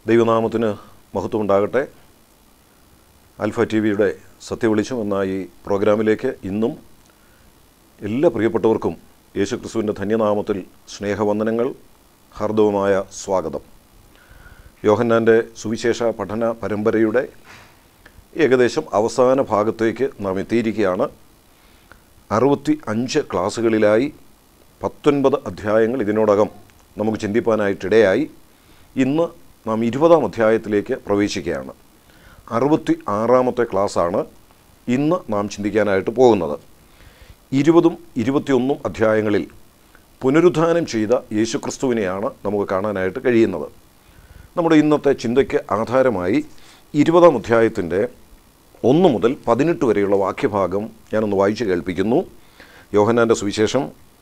ദൈവനാമത്തിന് മഹത്വമുണ്ടാകട്ടെ alpha T വിയുടെ സത്യവെളിച്ചം എന്ന ഈ പ്രോഗ്രാമിലേക്ക് ഇന്നും എല്ലാ പ്രിയപ്പെട്ടവർക്കും യേശുക്രിസ്തുവിൻ്റെ ധന്യനാമത്തിൽ സ്നേഹവന്ദനങ്ങൾ ഹാർദവമായ സ്വാഗതം യോഹന്നാൻ്റെ സുവിശേഷ പഠന പരമ്പരയുടെ ഏകദേശം അവസാന ഭാഗത്തേക്ക് നാം എത്തിയിരിക്കുകയാണ് അറുപത്തി അഞ്ച് ക്ലാസ്സുകളിലായി പത്തൊൻപത് അധ്യായങ്ങൾ ഇതിനോടകം നമുക്ക് ചിന്തിപ്പാനായിട്ടിടയായി ഇന്ന് നാം ഇരുപതാം അധ്യായത്തിലേക്ക് പ്രവേശിക്കുകയാണ് അറുപത്തി ആറാമത്തെ ക്ലാസ്സാണ് ഇന്ന് നാം ചിന്തിക്കാനായിട്ട് പോകുന്നത് ഇരുപതും ഇരുപത്തിയൊന്നും അധ്യായങ്ങളിൽ പുനരുദ്ധാനം ചെയ്ത യേശുക്രിസ്തുവിനെയാണ് നമുക്ക് കാണാനായിട്ട് കഴിയുന്നത് നമ്മുടെ ഇന്നത്തെ ചിന്തയ്ക്ക് ആധാരമായി ഇരുപതാം അധ്യായത്തിൻ്റെ ഒന്ന് മുതൽ പതിനെട്ട് വരെയുള്ള വാക്യഭാഗം ഞാനൊന്ന് വായിച്ച് കേൾപ്പിക്കുന്നു യോഹന്നാൻ്റെ സുവിശേഷം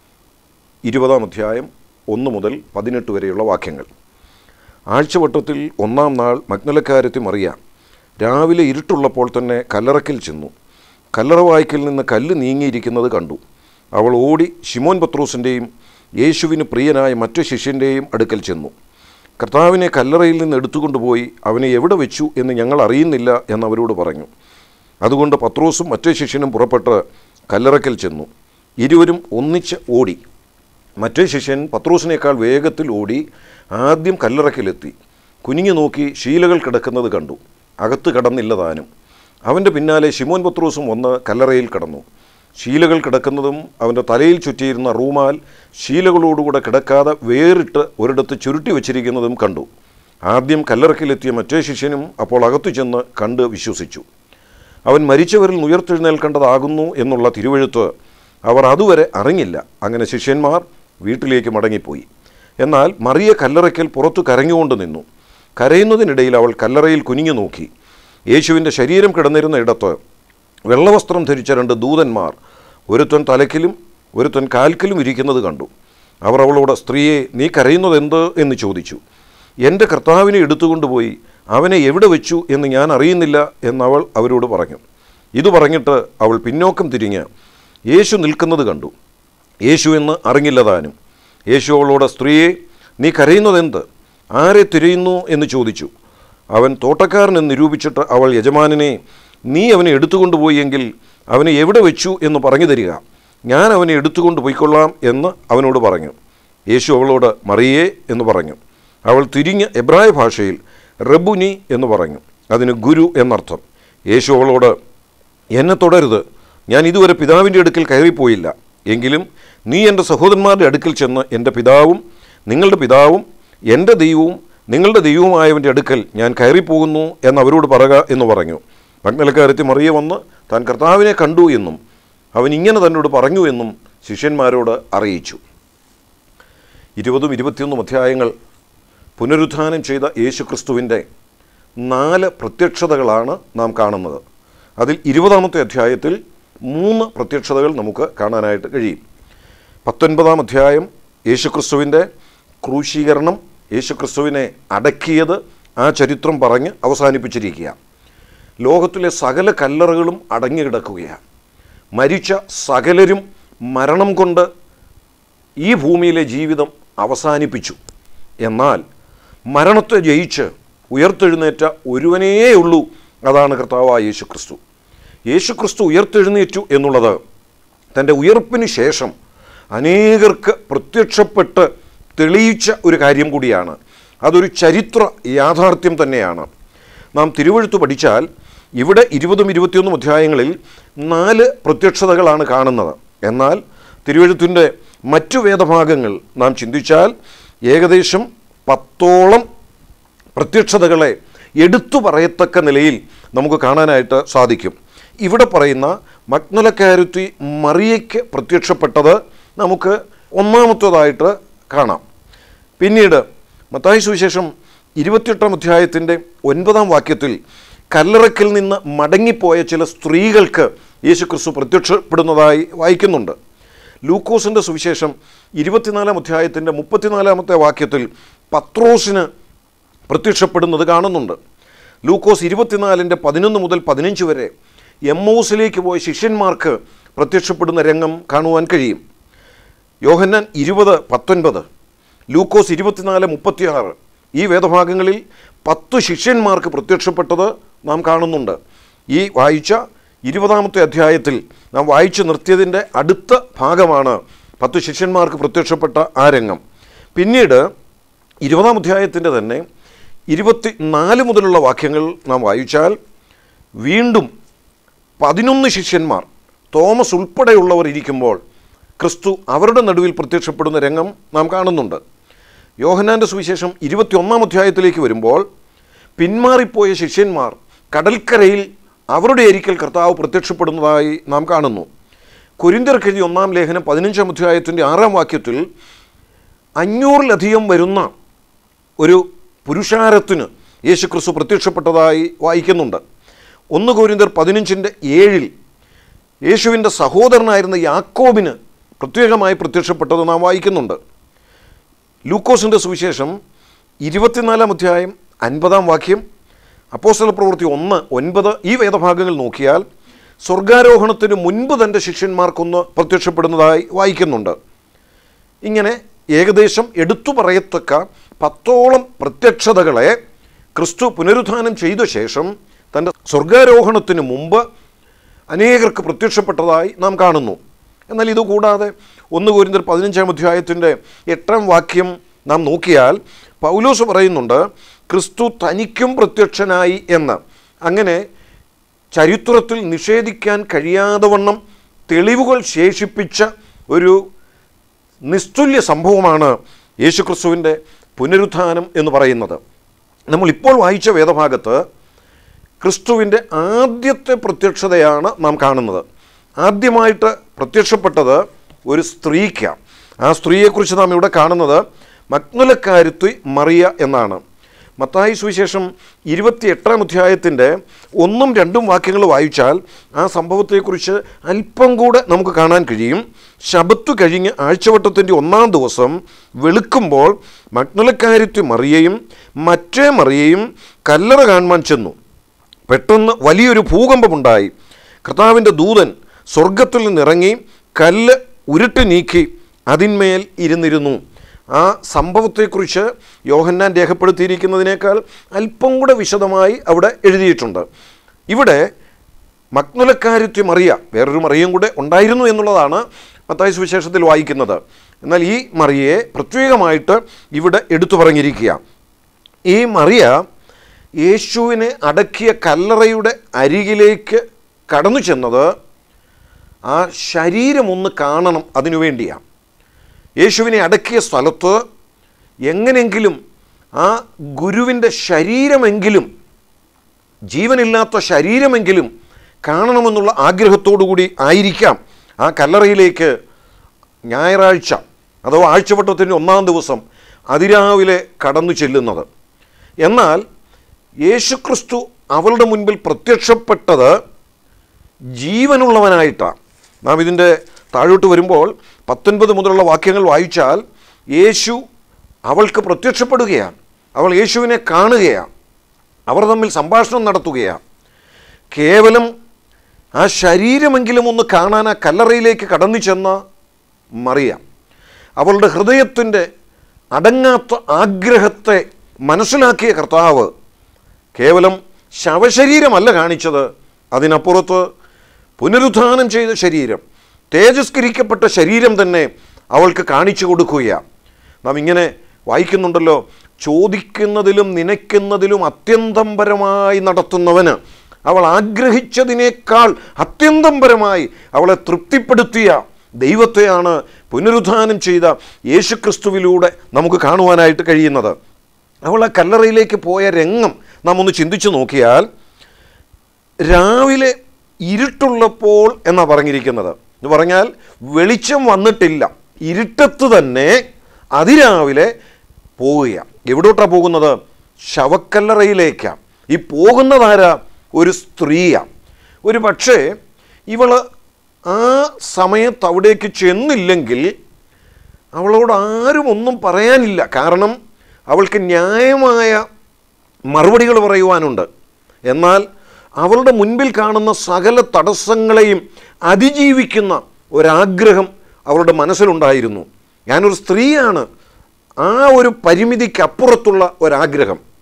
ഇരുപതാം അധ്യായം ഒന്ന് മുതൽ പതിനെട്ട് വരെയുള്ള വാക്യങ്ങൾ ആഴ്ചവട്ടത്തിൽ ഒന്നാം നാൾ മഗ്നലക്കാരത്തി മറിയ രാവിലെ ഇരുട്ടുള്ളപ്പോൾ തന്നെ കല്ലറക്കിൽ ചെന്നു കല്ലറ വായ്ക്കൽ നിന്ന് കല്ല് നീങ്ങിയിരിക്കുന്നത് കണ്ടു അവൾ ഓടി ഷിമോൻ പത്രോസിൻ്റെയും യേശുവിന് പ്രിയനായ മറ്റു ശിഷ്യൻ്റെയും അടുക്കൽ ചെന്നു കർത്താവിനെ കല്ലറയിൽ നിന്ന് എടുത്തുകൊണ്ടുപോയി അവനെ എവിടെ വെച്ചു എന്ന് ഞങ്ങൾ അറിയുന്നില്ല എന്നവരോട് പറഞ്ഞു അതുകൊണ്ട് പത്രോസും മറ്റേ ശിഷ്യനും പുറപ്പെട്ട് കല്ലറക്കൽ ചെന്നു ഇരുവരും ഒന്നിച്ച് ഓടി മറ്റേ ശിഷ്യൻ പത്രോസിനേക്കാൾ വേഗത്തിൽ ഓടി ആദ്യം കല്ലറക്കിലെത്തി കുനിഞ്ഞു നോക്കി ശീലകൾ കിടക്കുന്നത് കണ്ടു അകത്ത് കടന്നില്ല താനും അവൻ്റെ പിന്നാലെ ശിമോൻ പത്രോസും വന്ന് കല്ലറയിൽ കടന്നു ശീലകൾ കിടക്കുന്നതും അവൻ്റെ തലയിൽ ചുറ്റിയിരുന്ന റൂമാൽ ശീലകളോടുകൂടെ കിടക്കാതെ വേറിട്ട് ഒരിടത്ത് ചുരുട്ടി വച്ചിരിക്കുന്നതും കണ്ടു ആദ്യം കല്ലറക്കിലെത്തിയ മറ്റേ ശിഷ്യനും അപ്പോൾ അകത്തു ചെന്ന് കണ്ട് വിശ്വസിച്ചു അവൻ മരിച്ചവരിൽ ഉയർത്തെഴുന്നേൽക്കേണ്ടതാകുന്നു എന്നുള്ള തിരുവഴുത്ത് അവർ അതുവരെ അറിഞ്ഞില്ല അങ്ങനെ ശിഷ്യന്മാർ വീട്ടിലേക്ക് മടങ്ങിപ്പോയി എന്നാൽ മറിയ കല്ലറയ്ക്കൽ പുറത്തു കരഞ്ഞുകൊണ്ട് നിന്നു കരയുന്നതിനിടയിൽ അവൾ കല്ലറയിൽ കുനിഞ്ഞു നോക്കി യേശുവിൻ്റെ ശരീരം കിടന്നിരുന്ന ഇടത്ത് വെള്ളവസ്ത്രം ധരിച്ച രണ്ട് ദൂതന്മാർ ഒരുത്തൻ തലക്കിലും ഒരുത്തൻ കാൽക്കിലും ഇരിക്കുന്നത് കണ്ടു അവർ അവളോട് സ്ത്രീയെ നീ കരയുന്നതെന്ത് എന്ന് ചോദിച്ചു എൻ്റെ കർത്താവിനെ എടുത്തുകൊണ്ടുപോയി അവനെ എവിടെ വെച്ചു എന്ന് ഞാൻ അറിയുന്നില്ല എന്നവൾ അവരോട് പറഞ്ഞു ഇത് പറഞ്ഞിട്ട് അവൾ പിന്നോക്കം തിരിഞ്ഞ് യേശു നിൽക്കുന്നത് കണ്ടു യേശു എന്ന് അറിഞ്ഞില്ല താനും യേശു അവളോട് സ്ത്രീയെ നീ കരയുന്നതെന്ത് ആരെ തിരയുന്നു എന്ന് ചോദിച്ചു അവൻ തോട്ടക്കാരനെന്ന് നിരൂപിച്ചിട്ട് അവൾ യജമാനനെ നീ അവനെ എടുത്തുകൊണ്ടുപോയി എങ്കിൽ അവനെ എവിടെ വെച്ചു എന്ന് പറഞ്ഞു തരിക ഞാൻ അവനെ എടുത്തുകൊണ്ട് പോയിക്കൊള്ളാം എന്ന് അവനോട് പറഞ്ഞു യേശു അവളോട് മറിയേ എന്ന് പറഞ്ഞു അവൾ തിരിഞ്ഞ് എബ്രായ ഭാഷയിൽ റബുനി എന്ന് പറഞ്ഞു അതിന് ഗുരു എന്നർത്ഥം യേശു അവളോട് എന്നെ തുടരുത് ഞാൻ ഇതുവരെ പിതാവിൻ്റെ അടുക്കൽ കയറിപ്പോയില്ല എങ്കിലും നീ എൻ്റെ സഹോദരന്മാരുടെ അടുക്കൽ ചെന്ന് എൻ്റെ പിതാവും നിങ്ങളുടെ പിതാവും എൻ്റെ ദൈവവും നിങ്ങളുടെ ദൈവവുമായവൻ്റെ അടുക്കൽ ഞാൻ കയറിപ്പോകുന്നു എന്ന് അവരോട് പറയുക എന്ന് പറഞ്ഞു മഗ്നലക്കാരത്തി മറിയ വന്ന് താൻ കർത്താവിനെ കണ്ടു എന്നും അവൻ ഇങ്ങനെ തന്നോട് പറഞ്ഞു എന്നും ശിഷ്യന്മാരോട് അറിയിച്ചു ഇരുപതും ഇരുപത്തിയൊന്നും അധ്യായങ്ങൾ പുനരുത്ഥാനം ചെയ്ത യേശുക്രിസ്തുവിൻ്റെ നാല് പ്രത്യക്ഷതകളാണ് നാം കാണുന്നത് അതിൽ ഇരുപതാമത്തെ അധ്യായത്തിൽ മൂന്ന് പ്രത്യക്ഷതകൾ നമുക്ക് കാണാനായിട്ട് കഴിയും പത്തൊൻപതാം അധ്യായം യേശുക്രിസ്തുവിൻ്റെ ക്രൂശീകരണം യേശുക്രിസ്തുവിനെ അടക്കിയത് ആ ചരിത്രം പറഞ്ഞ് അവസാനിപ്പിച്ചിരിക്കുക ലോകത്തിലെ സകല കല്ലറകളും അടങ്ങിക്കിടക്കുകയാണ് മരിച്ച സകലരും മരണം കൊണ്ട് ഈ ഭൂമിയിലെ ജീവിതം അവസാനിപ്പിച്ചു എന്നാൽ മരണത്തെ ജയിച്ച് ഉയർത്തെഴുന്നേറ്റ ഒരുവനേ ഉള്ളൂ അതാണ് കർത്താവായ യേശുക്രിസ്തു യേശുക്രിസ്തു ഉയർത്തെഴുന്നേറ്റു എന്നുള്ളത് തൻ്റെ ഉയർപ്പിന് ശേഷം അനേകർക്ക് പ്രത്യക്ഷപ്പെട്ട് തെളിയിച്ച ഒരു കാര്യം കൂടിയാണ് അതൊരു ചരിത്ര യാഥാർത്ഥ്യം തന്നെയാണ് നാം തിരുവഴുത്ത് പഠിച്ചാൽ ഇവിടെ ഇരുപതും ഇരുപത്തിയൊന്നും അധ്യായങ്ങളിൽ നാല് പ്രത്യക്ഷതകളാണ് കാണുന്നത് എന്നാൽ തിരുവഴുത്തിൻ്റെ മറ്റു വേദഭാഗങ്ങൾ നാം ചിന്തിച്ചാൽ ഏകദേശം പത്തോളം പ്രത്യക്ഷതകളെ എടുത്തു പറയത്തക്ക നിലയിൽ നമുക്ക് കാണാനായിട്ട് സാധിക്കും ഇവിടെ പറയുന്ന മഗ്നലക്കാരുത്തി മറിയയ്ക്ക് പ്രത്യക്ഷപ്പെട്ടത് നമുക്ക് ഒന്നാമത്തേതായിട്ട് കാണാം പിന്നീട് മത്തായി സുവിശേഷം ഇരുപത്തിയെട്ടാം അധ്യായത്തിൻ്റെ ഒൻപതാം വാക്യത്തിൽ കല്ലറക്കിൽ നിന്ന് മടങ്ങിപ്പോയ ചില സ്ത്രീകൾക്ക് യേശുക്രിസ്തു പ്രത്യക്ഷപ്പെടുന്നതായി വായിക്കുന്നുണ്ട് ലൂക്കോസിൻ്റെ സുവിശേഷം ഇരുപത്തിനാലാം അധ്യായത്തിൻ്റെ മുപ്പത്തിനാലാമത്തെ വാക്യത്തിൽ പത്രോസിന് പ്രത്യക്ഷപ്പെടുന്നത് കാണുന്നുണ്ട് ലൂക്കോസ് ഇരുപത്തിനാലിൻ്റെ പതിനൊന്ന് മുതൽ പതിനഞ്ച് വരെ എമ്മൗസിലേക്ക് പോയ ശിഷ്യന്മാർക്ക് പ്രത്യക്ഷപ്പെടുന്ന രംഗം കാണുവാൻ കഴിയും യോഹന്നാൻ ഇരുപത് പത്തൊൻപത് ലൂക്കോസ് ഇരുപത്തിനാല് മുപ്പത്തിയാറ് ഈ വേദഭാഗങ്ങളിൽ പത്ത് ശിഷ്യന്മാർക്ക് പ്രത്യക്ഷപ്പെട്ടത് നാം കാണുന്നുണ്ട് ഈ വായിച്ച ഇരുപതാമത്തെ അധ്യായത്തിൽ നാം വായിച്ചു നിർത്തിയതിൻ്റെ അടുത്ത ഭാഗമാണ് പത്ത് ശിഷ്യന്മാർക്ക് പ്രത്യക്ഷപ്പെട്ട ആ രംഗം പിന്നീട് ഇരുപതാം അധ്യായത്തിൻ്റെ തന്നെ ഇരുപത്തി നാല് മുതലുള്ള വാക്യങ്ങൾ നാം വായിച്ചാൽ വീണ്ടും പതിനൊന്ന് ശിഷ്യന്മാർ തോമസ് ഉൾപ്പെടെയുള്ളവർ ഇരിക്കുമ്പോൾ ക്രിസ്തു അവരുടെ നടുവിൽ പ്രത്യക്ഷപ്പെടുന്ന രംഗം നാം കാണുന്നുണ്ട് യോഹനാൻ്റെ സുവിശേഷം ഇരുപത്തിയൊന്നാം അധ്യായത്തിലേക്ക് വരുമ്പോൾ പിന്മാറിപ്പോയ ശിഷ്യന്മാർ കടൽക്കരയിൽ അവരുടെ അരിക്കൽ കർത്താവ് പ്രത്യക്ഷപ്പെടുന്നതായി നാം കാണുന്നു കുരിന്തർക്കെഴുതി ഒന്നാം ലേഖനം പതിനഞ്ചാം അധ്യായത്തിൻ്റെ ആറാം വാക്യത്തിൽ അഞ്ഞൂറിലധികം വരുന്ന ഒരു പുരുഷാരത്തിന് യേശു ക്രിസ്തു പ്രത്യക്ഷപ്പെട്ടതായി വായിക്കുന്നുണ്ട് ഒന്ന് കോരിന്തർ പതിനഞ്ചിൻ്റെ ഏഴിൽ യേശുവിൻ്റെ സഹോദരനായിരുന്ന യാക്കോബിന് പ്രത്യേകമായി പ്രത്യക്ഷപ്പെട്ടത് നാം വായിക്കുന്നുണ്ട് ലൂക്കോസിൻ്റെ സുവിശേഷം ഇരുപത്തിനാലാം അധ്യായം അൻപതാം വാക്യം അപ്പോസ്തല പ്രവൃത്തി ഒന്ന് ഒൻപത് ഈ വേദഭാഗങ്ങൾ നോക്കിയാൽ സ്വർഗാരോഹണത്തിന് മുൻപ് തൻ്റെ ശിഷ്യന്മാർക്കൊന്ന് പ്രത്യക്ഷപ്പെടുന്നതായി വായിക്കുന്നുണ്ട് ഇങ്ങനെ ഏകദേശം എടുത്തു പറയത്തക്ക പത്തോളം പ്രത്യക്ഷതകളെ ക്രിസ്തു പുനരുത്ഥാനം ചെയ്ത ശേഷം തൻ്റെ സ്വർഗാരോഹണത്തിന് മുമ്പ് അനേകർക്ക് പ്രത്യക്ഷപ്പെട്ടതായി നാം കാണുന്നു എന്നാൽ ഇതുകൂടാതെ ഒന്ന് കോരിന്തർ പതിനഞ്ചാം അധ്യായത്തിൻ്റെ എട്ടാം വാക്യം നാം നോക്കിയാൽ പൗലോസ് പറയുന്നുണ്ട് ക്രിസ്തു തനിക്കും പ്രത്യക്ഷനായി എന്ന് അങ്ങനെ ചരിത്രത്തിൽ നിഷേധിക്കാൻ കഴിയാതെ വണ്ണം തെളിവുകൾ ശേഷിപ്പിച്ച ഒരു നിസ്തുല്യ സംഭവമാണ് യേശുക്രിസ്തുവിൻ്റെ പുനരുത്ഥാനം എന്ന് പറയുന്നത് നമ്മൾ ഇപ്പോൾ വായിച്ച വേദഭാഗത്ത് ക്രിസ്തുവിൻ്റെ ആദ്യത്തെ പ്രത്യക്ഷതയാണ് നാം കാണുന്നത് ആദ്യമായിട്ട് പ്രത്യക്ഷപ്പെട്ടത് ഒരു സ്ത്രീക്കാണ് ആ സ്ത്രീയെക്കുറിച്ച് നാം ഇവിടെ കാണുന്നത് മഗ്നലക്കാരുത്തി മറിയ എന്നാണ് മത്തായി സുവിശേഷം ഇരുപത്തി എട്ടാം അധ്യായത്തിൻ്റെ ഒന്നും രണ്ടും വാക്യങ്ങൾ വായിച്ചാൽ ആ സംഭവത്തെക്കുറിച്ച് അല്പം കൂടെ നമുക്ക് കാണാൻ കഴിയും ശബത്ത് കഴിഞ്ഞ് ആഴ്ചവട്ടത്തിൻ്റെ ഒന്നാം ദിവസം വെളുക്കുമ്പോൾ മഗ്നലക്കാരുത്തി മറിയയും മറ്റേ മറിയയും കല്ലറ കാണുവാൻ ചെന്നു പെട്ടെന്ന് വലിയൊരു ഭൂകമ്പമുണ്ടായി കർത്താവിൻ്റെ ദൂതൻ സ്വർഗത്തിൽ നിന്നിറങ്ങി കല്ല് ഉരുട്ടി നീക്കി അതിന്മേൽ ഇരുന്നിരുന്നു ആ സംഭവത്തെക്കുറിച്ച് യോഹന്നാൻ രേഖപ്പെടുത്തിയിരിക്കുന്നതിനേക്കാൾ അല്പം കൂടെ വിശദമായി അവിടെ എഴുതിയിട്ടുണ്ട് ഇവിടെ മഗ്നുലക്കാരുത്തി മറിയ വേറൊരു മറിയും കൂടെ ഉണ്ടായിരുന്നു എന്നുള്ളതാണ് മത്തായ സുവിശേഷത്തിൽ വായിക്കുന്നത് എന്നാൽ ഈ മറിയയെ പ്രത്യേകമായിട്ട് ഇവിടെ എടുത്തു പറഞ്ഞിരിക്കുക ഈ മറിയ യേശുവിനെ അടക്കിയ കല്ലറയുടെ അരികിലേക്ക് കടന്നു ചെന്നത് ആ ശരീരം ഒന്ന് കാണണം അതിനു വേണ്ടിയാണ് യേശുവിനെ അടക്കിയ സ്ഥലത്ത് എങ്ങനെയെങ്കിലും ആ ഗുരുവിൻ്റെ ശരീരമെങ്കിലും ജീവനില്ലാത്ത ശരീരമെങ്കിലും കാണണമെന്നുള്ള ആഗ്രഹത്തോടു കൂടി ആയിരിക്കാം ആ കല്ലറയിലേക്ക് ഞായറാഴ്ച അഥവാ ആഴ്ചവട്ടത്തിൻ്റെ ഒന്നാം ദിവസം അതിരാവിലെ കടന്നു ചെല്ലുന്നത് എന്നാൽ യേശുക്രിസ്തു അവളുടെ മുൻപിൽ പ്രത്യക്ഷപ്പെട്ടത് ജീവനുള്ളവനായിട്ടാണ് നാം ഇതിൻ്റെ താഴോട്ട് വരുമ്പോൾ പത്തൊൻപത് മുതലുള്ള വാക്യങ്ങൾ വായിച്ചാൽ യേശു അവൾക്ക് പ്രത്യക്ഷപ്പെടുകയാണ് അവൾ യേശുവിനെ കാണുകയാണ് അവർ തമ്മിൽ സംഭാഷണം നടത്തുകയാണ് കേവലം ആ ശരീരമെങ്കിലും ഒന്ന് കാണാൻ ആ കല്ലറയിലേക്ക് കടന്നു ചെന്ന മറിയ അവളുടെ ഹൃദയത്തിൻ്റെ അടങ്ങാത്ത ആഗ്രഹത്തെ മനസ്സിലാക്കിയ കർത്താവ് കേവലം ശവശരീരമല്ല കാണിച്ചത് അതിനപ്പുറത്ത് പുനരുത്ഥാനം ചെയ്ത ശരീരം തേജസ്കരിക്കപ്പെട്ട ശരീരം തന്നെ അവൾക്ക് കാണിച്ചു കൊടുക്കുകയാണ് നാം ഇങ്ങനെ വായിക്കുന്നുണ്ടല്ലോ ചോദിക്കുന്നതിലും നനയ്ക്കുന്നതിലും അത്യന്തം പരമായി നടത്തുന്നവന് അവൾ ആഗ്രഹിച്ചതിനേക്കാൾ അത്യന്തം പരമായി അവളെ തൃപ്തിപ്പെടുത്തിയ ദൈവത്തെയാണ് പുനരുത്ഥാനം ചെയ്ത യേശുക്രിസ്തുവിലൂടെ നമുക്ക് കാണുവാനായിട്ട് കഴിയുന്നത് അവൾ ആ കല്ലറയിലേക്ക് പോയ രംഗം നാം ഒന്ന് ചിന്തിച്ചു നോക്കിയാൽ രാവിലെ ഇരുട്ടുള്ളപ്പോൾ എന്നാണ് പറഞ്ഞിരിക്കുന്നത് എന്ന് പറഞ്ഞാൽ വെളിച്ചം വന്നിട്ടില്ല ഇരുട്ടത്ത് തന്നെ അതിരാവിലെ പോവുകയാണ് എവിടോട്ടാണ് പോകുന്നത് ശവക്കല്ലറയിലേക്കാണ് ഈ പോകുന്നതാരാ ഒരു സ്ത്രീയാണ് ഒരു പക്ഷേ ഇവൾ ആ സമയത്ത് അവിടേക്ക് ചെന്നില്ലെങ്കിൽ അവളോട് ആരും ഒന്നും പറയാനില്ല കാരണം അവൾക്ക് ന്യായമായ മറുപടികൾ പറയുവാനുണ്ട് എന്നാൽ അവളുടെ മുൻപിൽ കാണുന്ന സകല തടസ്സങ്ങളെയും അതിജീവിക്കുന്ന ഒരാഗ്രഹം അവളുടെ മനസ്സിലുണ്ടായിരുന്നു ഞാനൊരു സ്ത്രീയാണ് ആ ഒരു പരിമിതിക്കപ്പുറത്തുള്ള ഒരാഗ്രഹം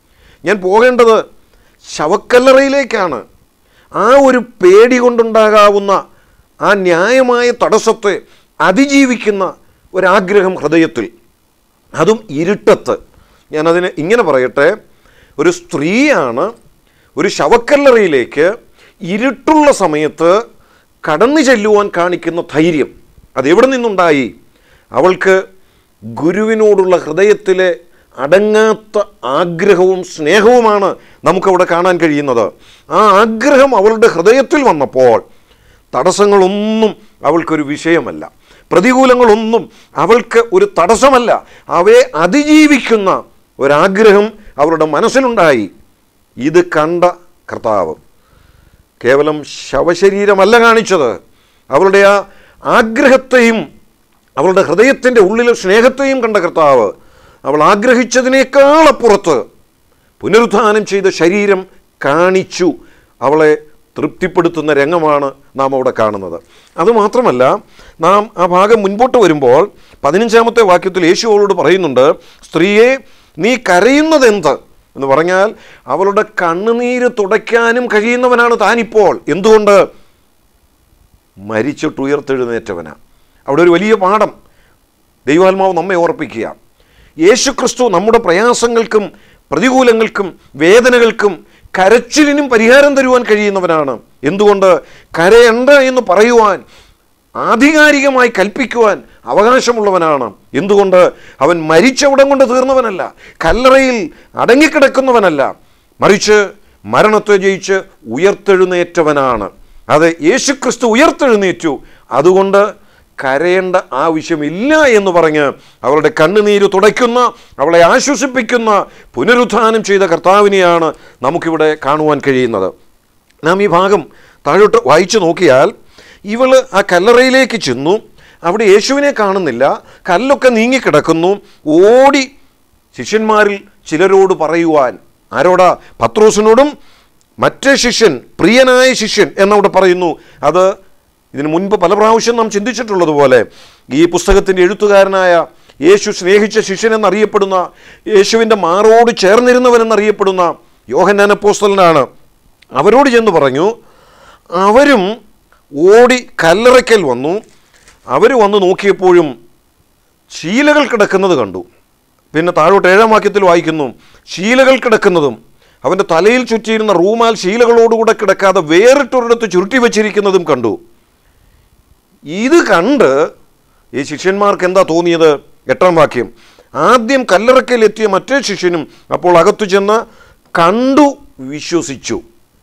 ഞാൻ പോകേണ്ടത് ശവക്കല്ലറയിലേക്കാണ് ആ ഒരു പേടി കൊണ്ടുണ്ടാകാവുന്ന ആ ന്യായമായ തടസ്സത്തെ അതിജീവിക്കുന്ന ഒരാഗ്രഹം ഹൃദയത്തിൽ അതും ഇരുട്ടത്ത് ഞാനതിന് ഇങ്ങനെ പറയട്ടെ ഒരു സ്ത്രീയാണ് ഒരു ശവക്കല്ലറയിലേക്ക് ഇരുട്ടുള്ള സമയത്ത് കടന്നു ചെല്ലുവാൻ കാണിക്കുന്ന ധൈര്യം അതെവിടെ നിന്നുണ്ടായി അവൾക്ക് ഗുരുവിനോടുള്ള ഹൃദയത്തിലെ അടങ്ങാത്ത ആഗ്രഹവും സ്നേഹവുമാണ് നമുക്കവിടെ കാണാൻ കഴിയുന്നത് ആ ആഗ്രഹം അവളുടെ ഹൃദയത്തിൽ വന്നപ്പോൾ തടസ്സങ്ങളൊന്നും അവൾക്കൊരു വിഷയമല്ല പ്രതികൂലങ്ങളൊന്നും അവൾക്ക് ഒരു തടസ്സമല്ല അവയെ അതിജീവിക്കുന്ന ഒരാഗ്രഹം അവളുടെ മനസ്സിലുണ്ടായി ഇത് കണ്ട കർത്താവ് കേവലം ശവശരീരമല്ല കാണിച്ചത് അവളുടെ ആ ആഗ്രഹത്തെയും അവളുടെ ഹൃദയത്തിൻ്റെ ഉള്ളിലെ സ്നേഹത്തെയും കണ്ട കർത്താവ് അവൾ ആഗ്രഹിച്ചതിനേക്കാൾ അപ്പുറത്ത് പുനരുത്ഥാനം ചെയ്ത ശരീരം കാണിച്ചു അവളെ തൃപ്തിപ്പെടുത്തുന്ന രംഗമാണ് നാം അവിടെ കാണുന്നത് അതുമാത്രമല്ല നാം ആ ഭാഗം മുൻപോട്ട് വരുമ്പോൾ പതിനഞ്ചാമത്തെ വാക്യത്തിൽ യേശു അവളോട് പറയുന്നുണ്ട് സ്ത്രീയെ നീ കരയുന്നതെന്ത് എന്ന് പറഞ്ഞാൽ അവളുടെ കണ്ണുനീര് തുടയ്ക്കാനും കഴിയുന്നവനാണ് താനിപ്പോൾ എന്തുകൊണ്ട് മരിച്ചിട്ട് ഉയർത്തെഴുന്നേറ്റവനാ അവിടെ ഒരു വലിയ പാഠം ദൈവാത്മാവ് നമ്മെ ഓർപ്പിക്കുക യേശു ക്രിസ്തു നമ്മുടെ പ്രയാസങ്ങൾക്കും പ്രതികൂലങ്ങൾക്കും വേദനകൾക്കും കരച്ചിലിനും പരിഹാരം തരുവാൻ കഴിയുന്നവനാണ് എന്തുകൊണ്ട് കരയണ്ട എന്ന് പറയുവാൻ ആധികാരികമായി കൽപ്പിക്കുവാൻ അവകാശമുള്ളവനാണ് എന്തുകൊണ്ട് അവൻ മരിച്ചവിടം കൊണ്ട് തീർന്നവനല്ല കല്ലറയിൽ അടങ്ങിക്കിടക്കുന്നവനല്ല മറിച്ച് മരണത്തെ ജയിച്ച് ഉയർത്തെഴുന്നേറ്റവനാണ് അത് യേശുക്രിസ്തു ഉയർത്തെഴുന്നേറ്റു അതുകൊണ്ട് കരയേണ്ട ആവശ്യമില്ല എന്ന് പറഞ്ഞ് അവളുടെ കണ്ണുനീര് തുടയ്ക്കുന്ന അവളെ ആശ്വസിപ്പിക്കുന്ന പുനരുത്ഥാനം ചെയ്ത കർത്താവിനെയാണ് നമുക്കിവിടെ കാണുവാൻ കഴിയുന്നത് നാം ഈ ഭാഗം താഴോട്ട് വായിച്ചു നോക്കിയാൽ ഇവള് ആ കല്ലറയിലേക്ക് ചെന്നു അവിടെ യേശുവിനെ കാണുന്നില്ല കല്ലൊക്കെ നീങ്ങിക്കിടക്കുന്നു ഓടി ശിഷ്യന്മാരിൽ ചിലരോട് പറയുവാൻ ആരോടാ പത്രോസിനോടും മറ്റേ ശിഷ്യൻ പ്രിയനായ ശിഷ്യൻ എന്നവിടെ പറയുന്നു അത് ഇതിനു മുൻപ് പല പ്രാവശ്യം നാം ചിന്തിച്ചിട്ടുള്ളതുപോലെ ഈ പുസ്തകത്തിൻ്റെ എഴുത്തുകാരനായ യേശു സ്നേഹിച്ച ശിഷ്യൻ എന്നറിയപ്പെടുന്ന യേശുവിൻ്റെ മാറോട് ചേർന്നിരുന്നവൻ എന്നറിയപ്പെടുന്ന യോഹന്നാൻ അപ്പോസ്തലനാണ് അവരോട് ചെന്ന് പറഞ്ഞു അവരും ഓടി കല്ലറയ്ക്കൽ വന്നു അവർ വന്ന് നോക്കിയപ്പോഴും ശീലകൾ കിടക്കുന്നത് കണ്ടു പിന്നെ താഴോട്ട് ഏഴാം വാക്യത്തിൽ വായിക്കുന്നു ശീലകൾ കിടക്കുന്നതും അവൻ്റെ തലയിൽ ചുറ്റിയിരുന്ന റൂമാൽ ശീലകളോടുകൂടെ കിടക്കാതെ വേറിട്ടൊരിടത്ത് ചുരുട്ടി വച്ചിരിക്കുന്നതും കണ്ടു ഇത് കണ്ട് ഈ ശിഷ്യന്മാർക്ക് എന്താ തോന്നിയത് എട്ടാം വാക്യം ആദ്യം കല്ലറക്കയിലെത്തിയ മറ്റേ ശിഷ്യനും അപ്പോൾ അകത്തു ചെന്ന് കണ്ടു വിശ്വസിച്ചു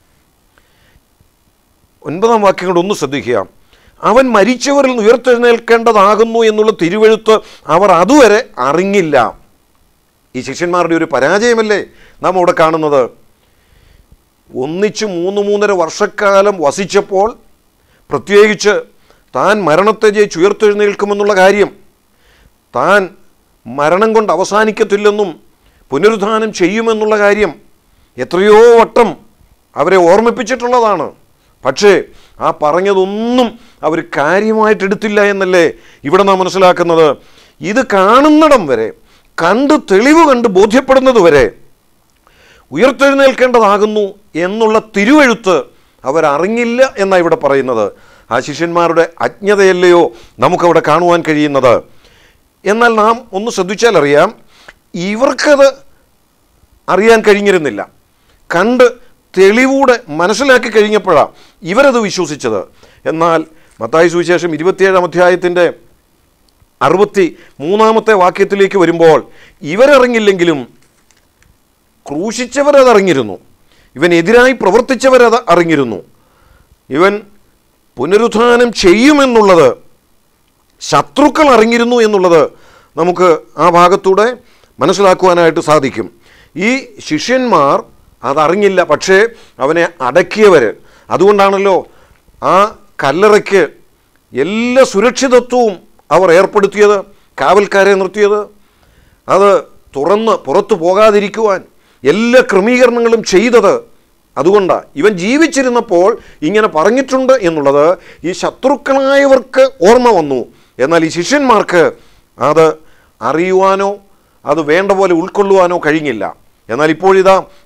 ഒൻപതാം വാക്യം കൊണ്ട് ഒന്ന് ശ്രദ്ധിക്കുക അവൻ മരിച്ചവരിൽ നിന്ന് ഉയർത്തെഴുന്നേൽക്കേണ്ടതാകുന്നു എന്നുള്ള തിരുവെഴുത്ത് അവർ അതുവരെ അറിഞ്ഞില്ല ഈ ശിഷ്യന്മാരുടെ ഒരു പരാജയമല്ലേ നാം അവിടെ കാണുന്നത് ഒന്നിച്ച് മൂന്ന് മൂന്നര വർഷക്കാലം വസിച്ചപ്പോൾ പ്രത്യേകിച്ച് താൻ മരണത്തെ ജയിച്ച് ഉയർത്തെഴുന്നേൽക്കുമെന്നുള്ള കാര്യം താൻ മരണം കൊണ്ട് അവസാനിക്കത്തില്ലെന്നും പുനരുദ്ധാനം ചെയ്യുമെന്നുള്ള കാര്യം എത്രയോ വട്ടം അവരെ ഓർമ്മിപ്പിച്ചിട്ടുള്ളതാണ് പക്ഷേ ആ പറഞ്ഞതൊന്നും അവർ കാര്യമായിട്ടെടുത്തില്ല എന്നല്ലേ ഇവിടെ നാം മനസ്സിലാക്കുന്നത് ഇത് കാണുന്നിടം വരെ കണ്ട് തെളിവ് കണ്ട് ബോധ്യപ്പെടുന്നത് വരെ ഉയർത്തെഴുന്നേൽക്കേണ്ടതാകുന്നു എന്നുള്ള തിരുവെഴുത്ത് അവരറിഞ്ഞില്ല എന്നാണ് ഇവിടെ പറയുന്നത് ആ ശിഷ്യന്മാരുടെ അജ്ഞതയല്ലയോ നമുക്കവിടെ കാണുവാൻ കഴിയുന്നത് എന്നാൽ നാം ഒന്ന് ശ്രദ്ധിച്ചാൽ അറിയാം ഇവർക്കത് അറിയാൻ കഴിഞ്ഞിരുന്നില്ല കണ്ട് തെളിവൂടെ മനസ്സിലാക്കി കഴിഞ്ഞപ്പോഴാണ് ഇവരത് വിശ്വസിച്ചത് എന്നാൽ മത്തായി സുവിശേഷം ഇരുപത്തിയേഴാം അധ്യായത്തിൻ്റെ അറുപത്തി മൂന്നാമത്തെ വാക്യത്തിലേക്ക് വരുമ്പോൾ ഇവരറിഞ്ഞില്ലെങ്കിലും ക്രൂശിച്ചവരത് അറിഞ്ഞിരുന്നു ഇവനെതിരായി പ്രവർത്തിച്ചവരത് അറിഞ്ഞിരുന്നു ഇവൻ പുനരുത്ഥാനം ചെയ്യുമെന്നുള്ളത് ശത്രുക്കൾ അറിഞ്ഞിരുന്നു എന്നുള്ളത് നമുക്ക് ആ ഭാഗത്തൂടെ മനസ്സിലാക്കുവാനായിട്ട് സാധിക്കും ഈ ശിഷ്യന്മാർ അതറിഞ്ഞില്ല പക്ഷേ അവനെ അടക്കിയവർ അതുകൊണ്ടാണല്ലോ ആ കല്ലറയ്ക്ക് എല്ലാ സുരക്ഷിതത്വവും അവർ ഏർപ്പെടുത്തിയത് കാവൽക്കാരെ നിർത്തിയത് അത് തുറന്ന് പുറത്തു പോകാതിരിക്കുവാൻ എല്ലാ ക്രമീകരണങ്ങളും ചെയ്തത് അതുകൊണ്ടാണ് ഇവൻ ജീവിച്ചിരുന്നപ്പോൾ ഇങ്ങനെ പറഞ്ഞിട്ടുണ്ട് എന്നുള്ളത് ഈ ശത്രുക്കളായവർക്ക് ഓർമ്മ വന്നു എന്നാൽ ഈ ശിഷ്യന്മാർക്ക് അത് അറിയുവാനോ അത് വേണ്ട പോലെ ഉൾക്കൊള്ളുവാനോ കഴിഞ്ഞില്ല എന്നാൽ ഇപ്പോഴിതാ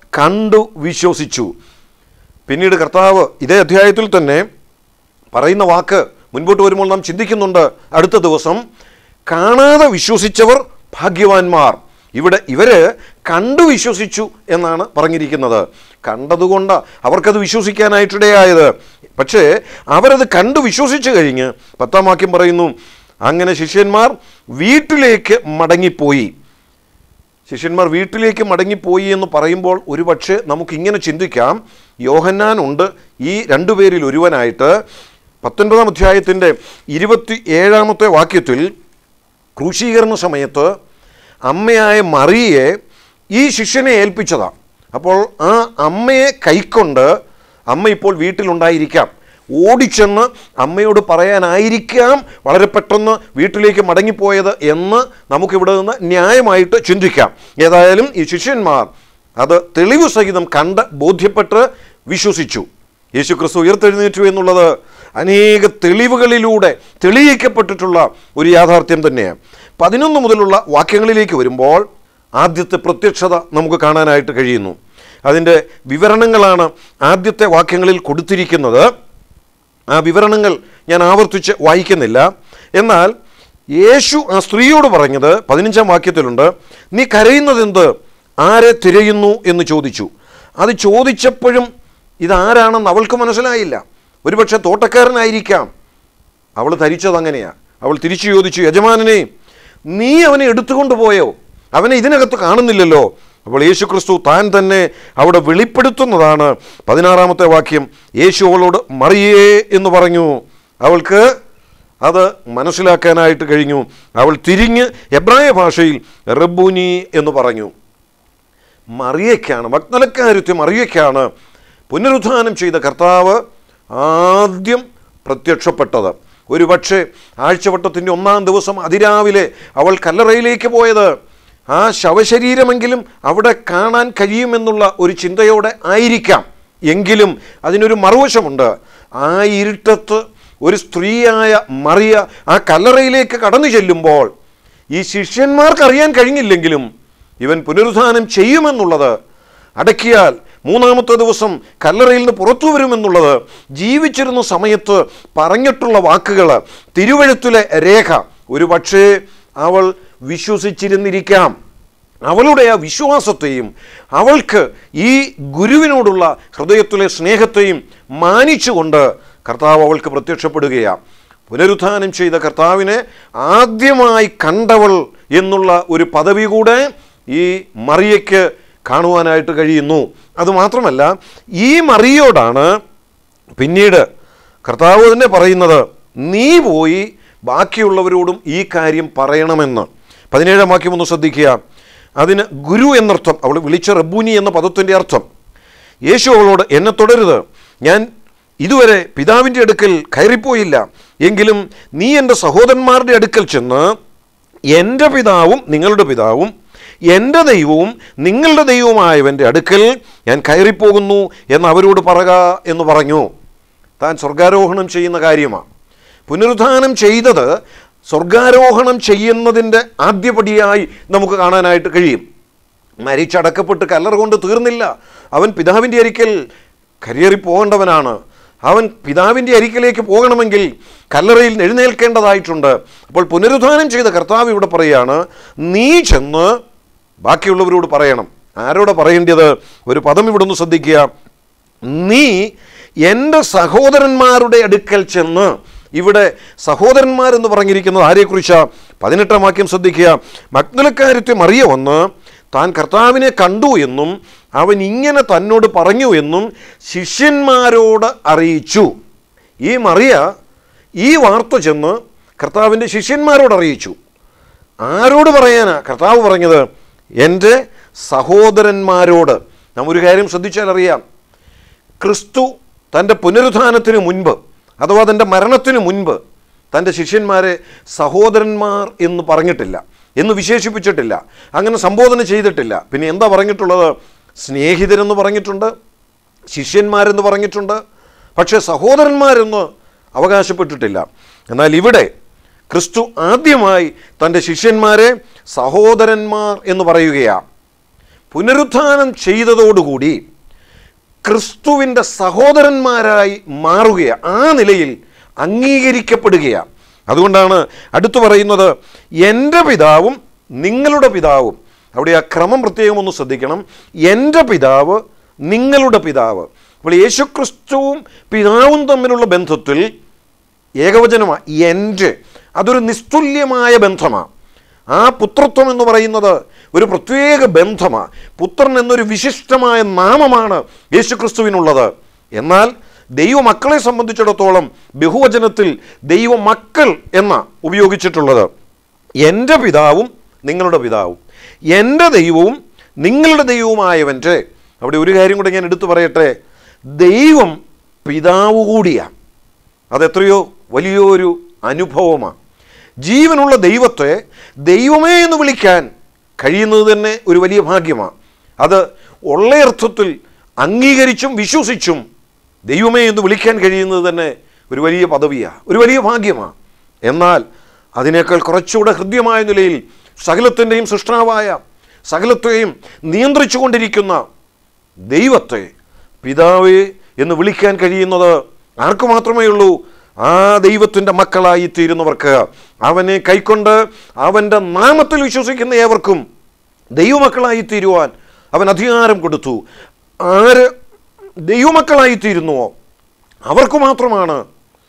കണ്ടു വിശ്വസിച്ചു പിന്നീട് കർത്താവ് ഇതേ അധ്യായത്തിൽ തന്നെ പറയുന്ന വാക്ക് മുൻപോട്ട് വരുമ്പോൾ നാം ചിന്തിക്കുന്നുണ്ട് അടുത്ത ദിവസം കാണാതെ വിശ്വസിച്ചവർ ഭാഗ്യവാന്മാർ ഇവിടെ ഇവര് കണ്ടു വിശ്വസിച്ചു എന്നാണ് പറഞ്ഞിരിക്കുന്നത് കണ്ടതുകൊണ്ട് അവർക്കത് വിശ്വസിക്കാനായിട്ടിടയായത് പക്ഷേ അവരത് കണ്ടു വിശ്വസിച്ചു കഴിഞ്ഞ് പത്താം വാക്യം പറയുന്നു അങ്ങനെ ശിഷ്യന്മാർ വീട്ടിലേക്ക് മടങ്ങിപ്പോയി ശിഷ്യന്മാർ വീട്ടിലേക്ക് മടങ്ങിപ്പോയി എന്ന് പറയുമ്പോൾ ഒരുപക്ഷെ നമുക്കിങ്ങനെ ചിന്തിക്കാം യോഹന്നാൻ ഉണ്ട് ഈ രണ്ടുപേരിൽ ഒരുവനായിട്ട് പത്തൊൻപതാം അധ്യായത്തിൻ്റെ ഇരുപത്തി ഏഴാമത്തെ വാക്യത്തിൽ ക്രൂശീകരണ സമയത്ത് അമ്മയായ മറിയെ ഈ ശിഷ്യനെ ഏൽപ്പിച്ചതാണ് അപ്പോൾ ആ അമ്മയെ കൈക്കൊണ്ട് അമ്മ ഇപ്പോൾ വീട്ടിലുണ്ടായിരിക്കാം ഓടിച്ചെന്ന് അമ്മയോട് പറയാനായിരിക്കാം വളരെ പെട്ടെന്ന് വീട്ടിലേക്ക് മടങ്ങിപ്പോയത് എന്ന് നമുക്കിവിടെ നിന്ന് ന്യായമായിട്ട് ചിന്തിക്കാം ഏതായാലും ഈ ശിഷ്യന്മാർ അത് തെളിവ് സഹിതം കണ്ട് ബോധ്യപ്പെട്ട് വിശ്വസിച്ചു യേശു ക്രിസ്തു ഉയർത്തെഴുന്നേറ്റു എന്നുള്ളത് അനേക തെളിവുകളിലൂടെ തെളിയിക്കപ്പെട്ടിട്ടുള്ള ഒരു യാഥാർത്ഥ്യം തന്നെയാണ് പതിനൊന്ന് മുതലുള്ള വാക്യങ്ങളിലേക്ക് വരുമ്പോൾ ആദ്യത്തെ പ്രത്യക്ഷത നമുക്ക് കാണാനായിട്ട് കഴിയുന്നു അതിൻ്റെ വിവരണങ്ങളാണ് ആദ്യത്തെ വാക്യങ്ങളിൽ കൊടുത്തിരിക്കുന്നത് ആ വിവരണങ്ങൾ ഞാൻ ആവർത്തിച്ച് വായിക്കുന്നില്ല എന്നാൽ യേശു ആ സ്ത്രീയോട് പറഞ്ഞത് പതിനഞ്ചാം വാക്യത്തിലുണ്ട് നീ കരയുന്നതെന്ത് ആരെ തിരയുന്നു എന്ന് ചോദിച്ചു അത് ചോദിച്ചപ്പോഴും ഇതാരാണെന്ന് അവൾക്ക് മനസ്സിലായില്ല ഒരുപക്ഷെ തോട്ടക്കാരനായിരിക്കാം അവൾ ധരിച്ചത് അങ്ങനെയാണ് അവൾ തിരിച്ചു ചോദിച്ചു യജമാനനെ നീ അവനെ എടുത്തുകൊണ്ട് പോയോ അവനെ ഇതിനകത്ത് കാണുന്നില്ലല്ലോ അപ്പോൾ യേശു ക്രിസ്തു താൻ തന്നെ അവിടെ വെളിപ്പെടുത്തുന്നതാണ് പതിനാറാമത്തെ വാക്യം യേശു അവളോട് മറിയേ എന്ന് പറഞ്ഞു അവൾക്ക് അത് മനസ്സിലാക്കാനായിട്ട് കഴിഞ്ഞു അവൾ തിരിഞ്ഞ് എബ്രായ ഭാഷയിൽ റബ്ബുനി എന്ന് പറഞ്ഞു മറിയയ്ക്കാണ് മഗ്നലക്കാരുത്തി മറിയയ്ക്കാണ് പുനരുദ്ധാനം ചെയ്ത കർത്താവ് ആദ്യം പ്രത്യക്ഷപ്പെട്ടത് ഒരുപക്ഷെ ആഴ്ചവട്ടത്തിൻ്റെ ഒന്നാം ദിവസം അതിരാവിലെ അവൾ കല്ലറയിലേക്ക് പോയത് ആ ശവശരീരമെങ്കിലും അവിടെ കാണാൻ കഴിയുമെന്നുള്ള ഒരു ചിന്തയോടെ ആയിരിക്കാം എങ്കിലും അതിനൊരു മറുവശമുണ്ട് ആ ഇരുട്ടത്ത് ഒരു സ്ത്രീയായ മറിയ ആ കല്ലറയിലേക്ക് കടന്നു ചെല്ലുമ്പോൾ ഈ ശിഷ്യന്മാർക്ക് അറിയാൻ കഴിഞ്ഞില്ലെങ്കിലും ഇവൻ പുനരുദ്ധാനം ചെയ്യുമെന്നുള്ളത് അടക്കിയാൽ മൂന്നാമത്തെ ദിവസം കല്ലറയിൽ നിന്ന് പുറത്തു വരുമെന്നുള്ളത് ജീവിച്ചിരുന്ന സമയത്ത് പറഞ്ഞിട്ടുള്ള വാക്കുകൾ തിരുവഴുത്തിലെ രേഖ ഒരു പക്ഷേ അവൾ വിശ്വസിച്ചിരുന്നിരിക്കാം അവളുടെ ആ വിശ്വാസത്തെയും അവൾക്ക് ഈ ഗുരുവിനോടുള്ള ഹൃദയത്തിലെ സ്നേഹത്തെയും മാനിച്ചുകൊണ്ട് കർത്താവ് അവൾക്ക് പ്രത്യക്ഷപ്പെടുകയാണ് പുനരുത്ഥാനം ചെയ്ത കർത്താവിനെ ആദ്യമായി കണ്ടവൾ എന്നുള്ള ഒരു പദവി കൂടെ ഈ മറിയയ്ക്ക് കാണുവാനായിട്ട് കഴിയുന്നു അതുമാത്രമല്ല ഈ മറിയോടാണ് പിന്നീട് കർത്താവ് തന്നെ പറയുന്നത് നീ പോയി ബാക്കിയുള്ളവരോടും ഈ കാര്യം പറയണമെന്ന് പതിനേഴാം വാക്യം ഒന്ന് ശ്രദ്ധിക്കുക അതിന് ഗുരു എന്നർത്ഥം അവൾ വിളിച്ച റബ്ബൂനി എന്ന പദത്തിൻ്റെ അർത്ഥം യേശു അവളോട് എന്നെ തുടരുത് ഞാൻ ഇതുവരെ പിതാവിൻ്റെ അടുക്കൽ കയറിപ്പോയില്ല എങ്കിലും നീ എൻ്റെ സഹോദരന്മാരുടെ അടുക്കൽ ചെന്ന് എൻ്റെ പിതാവും നിങ്ങളുടെ പിതാവും എൻ്റെ ദൈവവും നിങ്ങളുടെ ദൈവവുമായവൻ്റെ അടുക്കൽ ഞാൻ കയറിപ്പോകുന്നു എന്ന് അവരോട് പറക എന്ന് പറഞ്ഞു താൻ സ്വർഗാരോഹണം ചെയ്യുന്ന കാര്യമാണ് പുനരുദ്ധാനം ചെയ്തത് സ്വർഗാരോഹണം ചെയ്യുന്നതിൻ്റെ ആദ്യപടിയായി നമുക്ക് കാണാനായിട്ട് കഴിയും മരിച്ചടക്കപ്പെട്ട് കല്ലറ കൊണ്ട് തീർന്നില്ല അവൻ പിതാവിൻ്റെ അരിക്കൽ കരയേറി പോകേണ്ടവനാണ് അവൻ പിതാവിൻ്റെ അരിക്കലേക്ക് പോകണമെങ്കിൽ കല്ലറയിൽ എഴുന്നേൽക്കേണ്ടതായിട്ടുണ്ട് അപ്പോൾ പുനരുദ്ധാനം ചെയ്ത കർത്താവ് ഇവിടെ പറയുകയാണ് നീ ചെന്ന് ബാക്കിയുള്ളവരോട് പറയണം ആരോട് പറയേണ്ടത് ഒരു പദം ഇവിടെ ഒന്ന് ശ്രദ്ധിക്കുക നീ എൻ്റെ സഹോദരന്മാരുടെ അടുക്കൽ ചെന്ന് ഇവിടെ സഹോദരന്മാരെന്ന് പറഞ്ഞിരിക്കുന്നത് ആരെക്കുറിച്ചാണ് പതിനെട്ടാം വാക്യം ശ്രദ്ധിക്കുക മഗ്നലക്കാരത്തെ മറിയ വന്ന് താൻ കർത്താവിനെ കണ്ടു എന്നും അവൻ ഇങ്ങനെ തന്നോട് പറഞ്ഞു എന്നും ശിഷ്യന്മാരോട് അറിയിച്ചു ഈ മറിയ ഈ വാർത്ത ചെന്ന് കർത്താവിൻ്റെ ശിഷ്യന്മാരോട് അറിയിച്ചു ആരോട് പറയാനാ കർത്താവ് പറഞ്ഞത് എൻ്റെ സഹോദരന്മാരോട് നാം ഒരു കാര്യം ശ്രദ്ധിച്ചാൽ അറിയാം ക്രിസ്തു തൻ്റെ പുനരുത്ഥാനത്തിന് മുൻപ് അഥവാ തൻ്റെ മരണത്തിന് മുൻപ് തൻ്റെ ശിഷ്യന്മാരെ സഹോദരന്മാർ എന്ന് പറഞ്ഞിട്ടില്ല എന്ന് വിശേഷിപ്പിച്ചിട്ടില്ല അങ്ങനെ സംബോധന ചെയ്തിട്ടില്ല പിന്നെ എന്താ പറഞ്ഞിട്ടുള്ളത് സ്നേഹിതരെന്ന് പറഞ്ഞിട്ടുണ്ട് ശിഷ്യന്മാരെന്ന് പറഞ്ഞിട്ടുണ്ട് പക്ഷേ സഹോദരന്മാരെന്ന് അവകാശപ്പെട്ടിട്ടില്ല എന്നാൽ ഇവിടെ ക്രിസ്തു ആദ്യമായി തൻ്റെ ശിഷ്യന്മാരെ സഹോദരന്മാർ എന്ന് പറയുകയാണ് പുനരുത്ഥാനം ചെയ്തതോടുകൂടി ക്രിസ്തുവിൻ്റെ സഹോദരന്മാരായി മാറുകയാണ് ആ നിലയിൽ അംഗീകരിക്കപ്പെടുകയാണ് അതുകൊണ്ടാണ് അടുത്തു പറയുന്നത് എൻ്റെ പിതാവും നിങ്ങളുടെ പിതാവും അവിടെ ആ ക്രമം പ്രത്യേകം ഒന്ന് ശ്രദ്ധിക്കണം എൻ്റെ പിതാവ് നിങ്ങളുടെ പിതാവ് അപ്പോൾ യേശുക്രിസ്തുവും പിതാവും തമ്മിലുള്ള ബന്ധത്തിൽ ഏകവചനമാണ് എൻ്റെ അതൊരു നിസ്തുല്യമായ ബന്ധമാണ് ആ പുത്രത്വം എന്ന് പറയുന്നത് ഒരു പ്രത്യേക ബന്ധമാണ് പുത്രൻ എന്നൊരു വിശിഷ്ടമായ നാമമാണ് യേശുക്രിസ്തുവിനുള്ളത് എന്നാൽ ദൈവമക്കളെ സംബന്ധിച്ചിടത്തോളം ബഹുവചനത്തിൽ ദൈവമക്കൾ എന്ന ഉപയോഗിച്ചിട്ടുള്ളത് എൻ്റെ പിതാവും നിങ്ങളുടെ പിതാവും എൻ്റെ ദൈവവും നിങ്ങളുടെ ദൈവവുമായവൻ്റെ അവിടെ ഒരു കാര്യം കൂടെ ഞാൻ എടുത്തു പറയട്ടെ ദൈവം പിതാവ് കൂടിയാണ് അതെത്രയോ വലിയൊരു അനുഭവമാണ് ജീവനുള്ള ദൈവത്തെ ദൈവമേ എന്ന് വിളിക്കാൻ കഴിയുന്നത് തന്നെ ഒരു വലിയ ഭാഗ്യമാണ് അത് ഉള്ളയർത്ഥത്തിൽ അംഗീകരിച്ചും വിശ്വസിച്ചും ദൈവമേ എന്ന് വിളിക്കാൻ കഴിയുന്നത് തന്നെ ഒരു വലിയ പദവിയാണ് ഒരു വലിയ ഭാഗ്യമാണ് എന്നാൽ അതിനേക്കാൾ കുറച്ചുകൂടെ ഹൃദ്യമായ നിലയിൽ സകലത്തിൻ്റെയും സൃഷ്ടാവായ സകലത്തെയും നിയന്ത്രിച്ചു കൊണ്ടിരിക്കുന്ന ദൈവത്തെ പിതാവേ എന്ന് വിളിക്കാൻ കഴിയുന്നത് ആർക്ക് മാത്രമേ ഉള്ളൂ ആ ദൈവത്തിൻ്റെ മക്കളായി തീരുന്നവർക്ക് അവനെ കൈക്കൊണ്ട് അവൻ്റെ നാമത്തിൽ വിശ്വസിക്കുന്ന ഏവർക്കും ദൈവമക്കളായി തീരുവാൻ അവൻ അധികാരം കൊടുത്തു ആര് ദൈവമക്കളായി തീരുന്നുവോ അവർക്ക് മാത്രമാണ്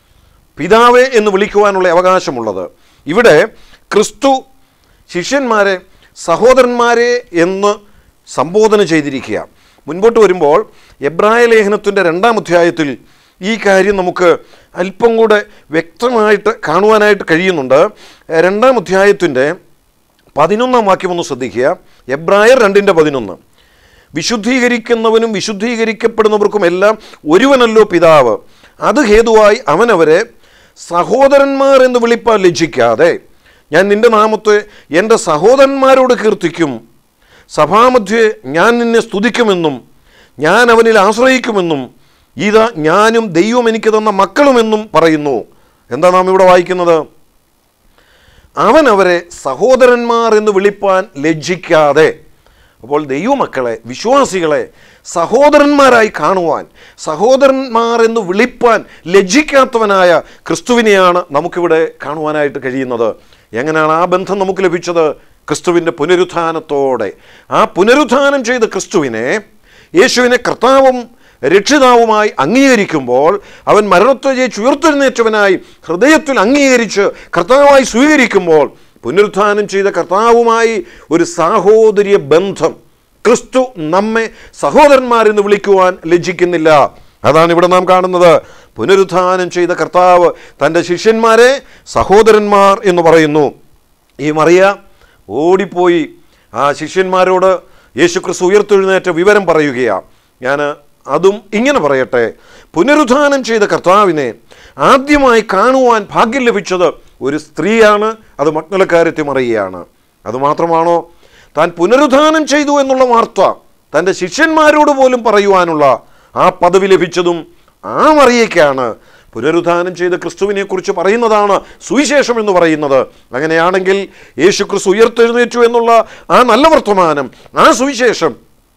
പിതാവേ എന്ന് വിളിക്കുവാനുള്ള അവകാശമുള്ളത് ഇവിടെ ക്രിസ്തു ശിഷ്യന്മാരെ സഹോദരന്മാരെ എന്ന് സംബോധന ചെയ്തിരിക്കുക മുൻപോട്ട് വരുമ്പോൾ എബ്രായ ലേഖനത്തിൻ്റെ രണ്ടാം അധ്യായത്തിൽ ഈ കാര്യം നമുക്ക് അല്പം കൂടെ വ്യക്തമായിട്ട് കാണുവാനായിട്ട് കഴിയുന്നുണ്ട് രണ്ടാം അധ്യായത്തിൻ്റെ പതിനൊന്നാം വാക്യം ഒന്ന് ശ്രദ്ധിക്കുക എബ്രായർ രണ്ടിൻ്റെ പതിനൊന്ന് വിശുദ്ധീകരിക്കുന്നവനും വിശുദ്ധീകരിക്കപ്പെടുന്നവർക്കുമെല്ലാം ഒരുവനല്ലോ പിതാവ് അത് ഹേതുവായി അവനവരെ സഹോദരന്മാർ എന്ന് വിളിപ്പാൻ ലജ്ജിക്കാതെ ഞാൻ നിന്റെ നാമത്തെ എൻ്റെ സഹോദരന്മാരോട് കീർത്തിക്കും സഭാമധ്യേ ഞാൻ നിന്നെ സ്തുതിക്കുമെന്നും ഞാൻ അവനിൽ ആശ്രയിക്കുമെന്നും ഇതാ ഞാനും ദൈവം എനിക്ക് തന്ന മക്കളുമെന്നും പറയുന്നു എന്താ നാം ഇവിടെ വായിക്കുന്നത് അവൻ അവരെ സഹോദരന്മാർ എന്ന് വിളിപ്പാൻ ലജ്ജിക്കാതെ അപ്പോൾ ദൈവമക്കളെ വിശ്വാസികളെ സഹോദരന്മാരായി കാണുവാൻ സഹോദരന്മാർ എന്ന് വിളിപ്പാൻ ലജ്ജിക്കാത്തവനായ ക്രിസ്തുവിനെയാണ് നമുക്കിവിടെ കാണുവാനായിട്ട് കഴിയുന്നത് എങ്ങനെയാണ് ആ ബന്ധം നമുക്ക് ലഭിച്ചത് ക്രിസ്തുവിൻ്റെ പുനരുത്ഥാനത്തോടെ ആ പുനരുത്ഥാനം ചെയ്ത ക്രിസ്തുവിനെ യേശുവിനെ കർത്താവും രക്ഷിതാവുമായി അംഗീകരിക്കുമ്പോൾ അവൻ മരണത്തെ ജയിച്ച് ഉയർത്തെഴുന്നേറ്റവനായി ഹൃദയത്തിൽ അംഗീകരിച്ച് കർത്താവായി സ്വീകരിക്കുമ്പോൾ പുനരുത്ഥാനം ചെയ്ത കർത്താവുമായി ഒരു സാഹോദര്യ ബന്ധം ക്രിസ്തു നമ്മെ സഹോദരന്മാരെന്ന് വിളിക്കുവാൻ ലജ്ജിക്കുന്നില്ല അതാണ് ഇവിടെ നാം കാണുന്നത് പുനരുത്ഥാനം ചെയ്ത കർത്താവ് തൻ്റെ ശിഷ്യന്മാരെ സഹോദരന്മാർ എന്ന് പറയുന്നു ഈ മറിയ ഓടിപ്പോയി ആ ശിഷ്യന്മാരോട് യേശുക്രിസ്തു ഉയർത്തെഴുന്നേറ്റ വിവരം പറയുകയാണ് ഞാൻ അതും ഇങ്ങനെ പറയട്ടെ പുനരുത്ഥാനം ചെയ്ത കർത്താവിനെ ആദ്യമായി കാണുവാൻ ഭാഗ്യം ലഭിച്ചത് ഒരു സ്ത്രീയാണ് അത് മഗ്നലക്കാര്യത്തെ മറിയുകയാണ് അതുമാത്രമാണോ താൻ പുനരുത്ഥാനം ചെയ്തു എന്നുള്ള വാർത്ത തൻ്റെ ശിഷ്യന്മാരോട് പോലും പറയുവാനുള്ള ആ പദവി ലഭിച്ചതും ആ മറിയയ്ക്കാണ് പുനരുത്ഥാനം ചെയ്ത ക്രിസ്തുവിനെ കുറിച്ച് പറയുന്നതാണ് സുവിശേഷം എന്ന് പറയുന്നത് അങ്ങനെയാണെങ്കിൽ യേശു ക്രിസ്തു ഉയർത്തെഴുന്നേറ്റു എന്നുള്ള ആ നല്ല വർത്തമാനം ആ സുവിശേഷം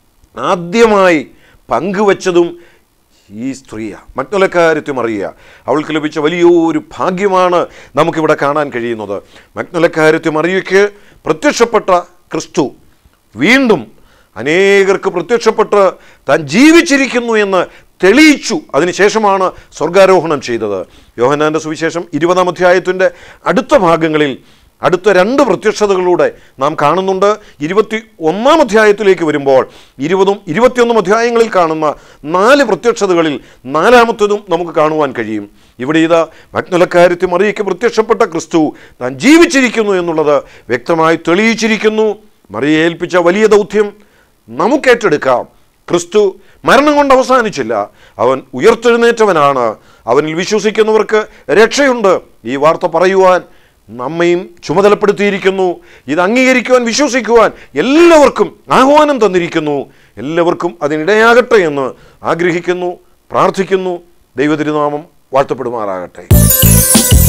ആദ്യമായി പങ്കുവച്ചതും ഈ സ്ത്രീയാണ് മഗ്നലക്കാര്യത്വം അറിയുക അവൾക്ക് ലഭിച്ച വലിയൊരു ഭാഗ്യമാണ് നമുക്കിവിടെ കാണാൻ കഴിയുന്നത് മഗ്നലക്കാര്യത്വം അറിയയ്ക്ക് പ്രത്യക്ഷപ്പെട്ട ക്രിസ്തു വീണ്ടും അനേകർക്ക് പ്രത്യക്ഷപ്പെട്ട് താൻ ജീവിച്ചിരിക്കുന്നു എന്ന് തെളിയിച്ചു അതിനുശേഷമാണ് സ്വർഗാരോഹണം ചെയ്തത് യോഹനാൻ്റെ സുവിശേഷം ഇരുപതാം അധ്യായത്തിൻ്റെ അടുത്ത ഭാഗങ്ങളിൽ അടുത്ത രണ്ട് പ്രത്യക്ഷതകളിലൂടെ നാം കാണുന്നുണ്ട് ഇരുപത്തി ഒന്നാം അധ്യായത്തിലേക്ക് വരുമ്പോൾ ഇരുപതും ഇരുപത്തിയൊന്നും അധ്യായങ്ങളിൽ കാണുന്ന നാല് പ്രത്യക്ഷതകളിൽ നാലാമത്തതും നമുക്ക് കാണുവാൻ കഴിയും ഇവിടെ ഇതാ മഗ്നലക്കാര്യത്തിൽ മറിയയ്ക്ക് പ്രത്യക്ഷപ്പെട്ട ക്രിസ്തു താൻ ജീവിച്ചിരിക്കുന്നു എന്നുള്ളത് വ്യക്തമായി തെളിയിച്ചിരിക്കുന്നു മറിയെ ഏൽപ്പിച്ച വലിയ ദൗത്യം നമുക്ക് ഏറ്റെടുക്കാം ക്രിസ്തു മരണം കൊണ്ട് അവസാനിച്ചില്ല അവൻ ഉയർത്തെഴുന്നേറ്റവനാണ് അവനിൽ വിശ്വസിക്കുന്നവർക്ക് രക്ഷയുണ്ട് ഈ വാർത്ത പറയുവാൻ നമ്മയും ചുമതലപ്പെടുത്തിയിരിക്കുന്നു ഇത് അംഗീകരിക്കുവാൻ വിശ്വസിക്കുവാൻ എല്ലാവർക്കും ആഹ്വാനം തന്നിരിക്കുന്നു എല്ലാവർക്കും അതിനിടയാകട്ടെ എന്ന് ആഗ്രഹിക്കുന്നു പ്രാർത്ഥിക്കുന്നു ദൈവതിരുനാമം വാഴ്ത്തപ്പെടുമാറാകട്ടെ